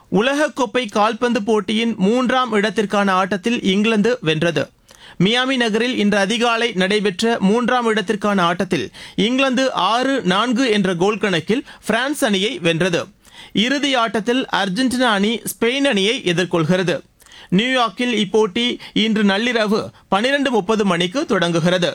உலகக்கோப்பை கால்பந்து போட்டியின் மூன்றாம் இடத்திற்கான ஆட்டத்தில் இங்கிலாந்து வென்றது மியாமி நகரில் இன்று அதிகாலை நடைபெற்ற மூன்றாம் இடத்திற்கான ஆட்டத்தில் இங்கிலாந்து ஆறு நான்கு என்ற கோல் கணக்கில் பிரான்ஸ் அணியை வென்றது இறுதி ஆட்டத்தில் அர்ஜென்டினா அணி ஸ்பெயின் அணியை எதிர்கொள்கிறது நியூயார்க்கில் இப்போட்டி இன்று நள்ளிரவு பனிரெண்டு முப்பது மணிக்கு தொடங்குகிறது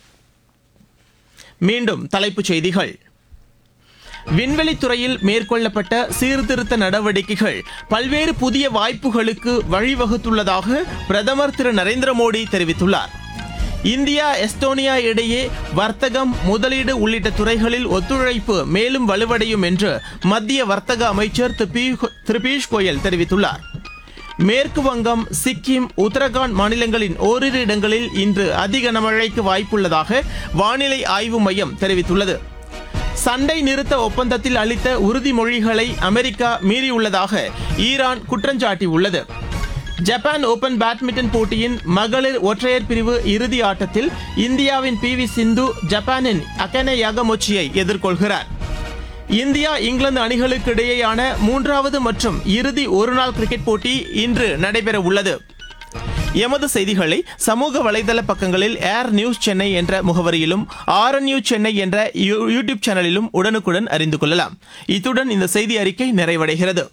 மீண்டும் தலைப்புச் செய்திகள் விண்வெளித்துறையில் மேற்கொள்ளப்பட்ட சீர்திருத்த நடவடிக்கைகள் பல்வேறு புதிய வாய்ப்புகளுக்கு வழிவகுத்துள்ளதாக பிரதமர் திரு நரேந்திர மோடி தெரிவித்துள்ளார் இந்தியா எஸ்டோனியா இடையே வர்த்தகம் முதலீடு உள்ளிட்ட துறைகளில் ஒத்துழைப்பு மேலும் வலுவடையும் என்று மத்திய வர்த்தக அமைச்சர் திரு பீயூ- திரு பியூஷ் கோயல் தெரிவித்துள்ளார் மேற்கு வங்கம் சிக்கிம் உத்தரகாண்ட் மாநிலங்களின் ஓரிரு இடங்களில் இன்று அதிக கனமழைக்கு வாய்ப்புள்ளதாக வானிலை ஆய்வு மையம் தெரிவித்துள்ளது சண்டை நிறுத்த ஒப்பந்தத்தில் அளித்த உறுதிமொழிகளை அமெரிக்கா மீறியுள்ளதாக ஈரான் குற்றஞ்சாட்டியுள்ளது ஜப்பான் ஓபன் பேட்மிண்டன் போட்டியின் மகளிர் ஒற்றையர் பிரிவு இறுதி ஆட்டத்தில் இந்தியாவின் பி வி சிந்து ஜப்பானின் அகனே யாகமொச்சியை எதிர்கொள்கிறார் இந்தியா இங்கிலாந்து அணிகளுக்கு இடையேயான மூன்றாவது மற்றும் இறுதி ஒருநாள் கிரிக்கெட் போட்டி இன்று நடைபெற உள்ளது எமது செய்திகளை சமூக வலைதள பக்கங்களில் ஏர் நியூஸ் சென்னை என்ற முகவரியிலும் ஆர் நியூஸ் சென்னை என்ற யூ- யூடியூப் சேனலிலும் உடனுக்குடன் அறிந்து கொள்ளலாம் இத்துடன் இந்த செய்தி அறிக்கை நிறைவடைகிறது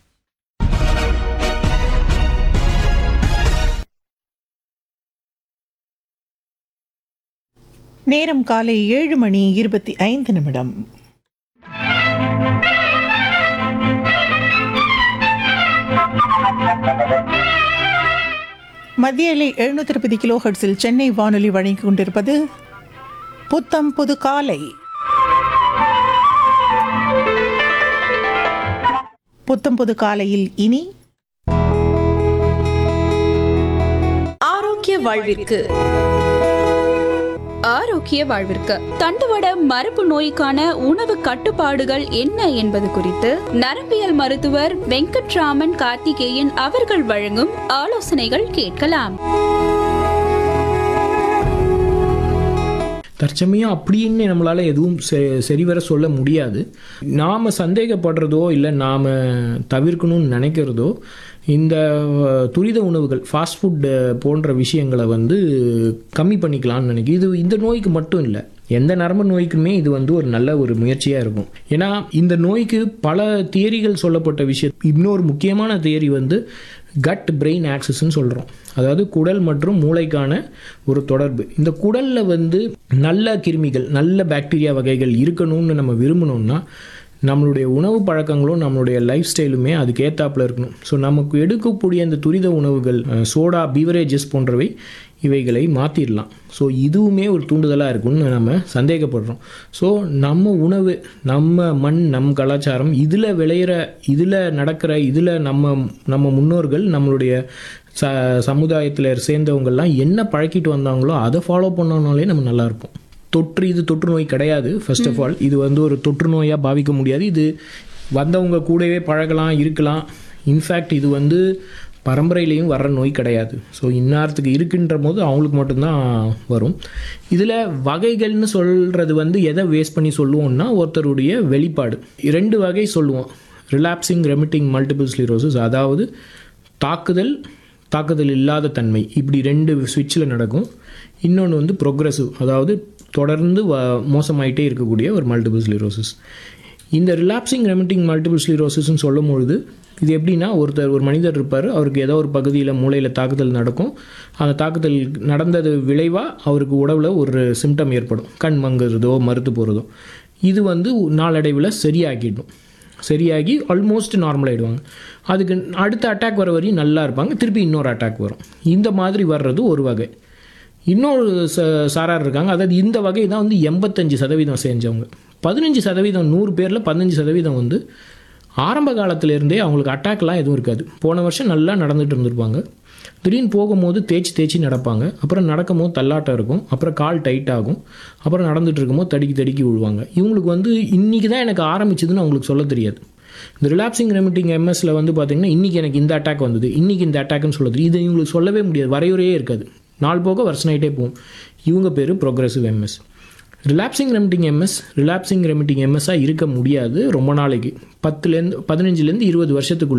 நேரம் காலை ஏழு மணி இருபத்தி ஐந்து நிமிடம் மத்திய அலை எழுநூத்தி இருபது கிலோ ஹெர்ட்ஸில் சென்னை வானொலி வழங்கிக் கொண்டிருப்பது புத்தம் புது காலை புத்தம் புது காலையில் இனி ஆரோக்கிய வாழ்விற்கு ஆரோக்கிய வாழ்விற்கு தண்டுவட மரபு நோய்க்கான உணவு கட்டுப்பாடுகள் என்ன என்பது குறித்து நரம்பியல் மருத்துவர் வெங்கட்ராமன் கார்த்திகேயன் அவர்கள் வழங்கும் ஆலோசனைகள் கேட்கலாம் தற்சமயம் அப்படின்னு நம்மளால் எதுவும் செ- சரிவர சொல்ல முடியாது நாம் சந்தேகப்படுறதோ இல்லை நாம் தவிர்க்கணும்னு நினைக்கிறதோ இந்த அஹ், துரித உணவுகள் ஃபாஸ்ட் ஃபுட் போன்ற விஷயங்களை வந்து கம்மி பண்ணிக்கலாம்னு நினைக்கிறேன் இது இந்த நோய்க்கு மட்டும் இல்லை எந்த நரம்பு நோய்க்குமே இது வந்து ஒரு நல்ல ஒரு முயற்சியாக இருக்கும் ஏன்னா இந்த நோய்க்கு பல தியரிகள் சொல்லப்பட்ட விஷயம் இன்னொரு முக்கியமான தியரி வந்து கட் பிரெயின் ஆக்சஸ்ன்னு சொல்கிறோம் அதாவது குடல் மற்றும் மூளைக்கான ஒரு தொடர்பு இந்த குடலில் வந்து நல்ல கிருமிகள் நல்ல பாக்டீரியா வகைகள் இருக்கணும்னு நம்ம விரும்பணும்னா நம்மளுடைய உணவு பழக்கங்களும் நம்மளுடைய லைஃப் ஸ்டைலுமே அதுக்கு ஏத்தாப்புல இருக்கணும் ஸோ நமக்கு எடுக்கக்கூடிய அந்த துரித உணவுகள் அஹ், சோடா பீவரேஜஸ் போன்றவை இவைகளை மாற்றிடலாம் ஸோ இதுவுமே ஒரு தூண்டுதலாக இருக்கும்னு நம்ம சந்தேகப்படுறோம் ஸோ நம்ம உணவு நம்ம மண் நம் கலாச்சாரம் இதில் விளையிற இதில் நடக்கிற இதில் நம்ம நம்ம முன்னோர்கள் நம்மளுடைய ச சமுதாயத்தில் சேர்ந்தவங்கெல்லாம் என்ன பழக்கிட்டு வந்தாங்களோ அதை ஃபாலோ பண்ணோம்னாலே நம்ம நல்லா இருப்போம் தொற்று இது தொற்று நோய் கிடையாது ஃபர்ஸ்ட் ஆஃப் ஆல் இது வந்து ஒரு தொற்று நோயாக பாவிக்க முடியாது இது வந்தவங்க கூடவே பழகலாம் இருக்கலாம் இன்ஃபேக்ட் இது வந்து பரம்பரையிலையும் வர்ற நோய் கிடையாது ஸோ இன்னாரத்துக்கு இருக்குன்ற போது அவங்களுக்கு மட்டும்தான் வரும் இதில் வகைகள்னு சொல்கிறது வந்து எதை வேஸ்ட் பண்ணி சொல்லுவோம்னா ஒருத்தருடைய வெளிப்பாடு ரெண்டு வகை சொல்லுவோம் ரிலாப்சிங் ரெமிட்டிங் மல்டிபிள் ஸ்லீரோசிஸ் அதாவது தாக்குதல் தாக்குதல் இல்லாத தன்மை இப்படி ரெண்டு சுவிட்சில் நடக்கும் இன்னொன்று வந்து ப்ரொக்ரெசிவ் அதாவது தொடர்ந்து வ மோசமாயிட்டே இருக்கக்கூடிய ஒரு மல்டிபிள் ஸ்லீரோசிஸ் இந்த ரிலாப்சிங் ரெமிட்டிங் மல்டிபிள் ஸ்லீரோசிஸ்னு சொல்லும் பொழுது இது எப்படின்னா ஒருத்தர் ஒரு மனிதர் இருப்பார் அவருக்கு ஏதோ ஒரு பகுதியில் மூளையில் தாக்குதல் நடக்கும் அந்த தாக்குதல் நடந்தது விளைவாக அவருக்கு உடவில் ஒரு சிம்டம் ஏற்படும் கண் மங்குறதோ மறுத்து போகிறதோ இது வந்து நாளடைவில் சரியாக்கிடும் சரியாகி ஆல்மோஸ்ட் நார்மல் ஆகிடுவாங்க அதுக்கு அடுத்த அட்டாக் வர வரையும் நல்லா இருப்பாங்க திருப்பி இன்னொரு அட்டாக் வரும் இந்த மாதிரி வர்றது ஒரு வகை இன்னொரு ச சாரார் இருக்காங்க அதாவது இந்த வகை தான் வந்து எண்பத்தஞ்சு சதவீதம் செஞ்சவங்க பதினஞ்சு சதவீதம் நூறு பேரில் பதினஞ்சு சதவீதம் வந்து ஆரம்ப காலத்திலேருந்தே அவங்களுக்கு அட்டாக்லாம் எதுவும் இருக்காது போன வருஷம் நல்லா நடந்துட்டு இருந்திருப்பாங்க திடீர்னு போகும்போது தேய்ச்சி தேய்ச்சி நடப்பாங்க அப்புறம் நடக்கும் போது தள்ளாட்டம் இருக்கும் அப்புறம் கால் டைட் ஆகும் அப்புறம் நடந்துட்டு இருக்கும்போது தடுக்கி தடுக்கி விழுவாங்க இவங்களுக்கு வந்து இன்றைக்கி தான் எனக்கு ஆரம்பிச்சதுன்னு அவங்களுக்கு சொல்ல தெரியாது இந்த ரிலாப்சிங் ரெமிட்டிங் எம்எஸ்ல வந்து பார்த்தீங்கன்னா இன்றைக்கி எனக்கு இந்த அட்டாக் வந்தது இன்றைக்கி இந்த அட்டாக்னு சொல்ல தெரியும் இது இவங்களுக்கு சொல்லவே முடியாது வரையுறையே இருக்காது நாள் போக வருஷம் ஆகிட்டே போகும் இவங்க பேர் progressive MS relapsing remitting MS relapsing remitting எம்எஸ்ஸாக இருக்க முடியாது ரொம்ப நாளைக்கு பத்துலேருந்து பதினஞ்சுலேருந்து இருபது வருஷத்துக்குள்ள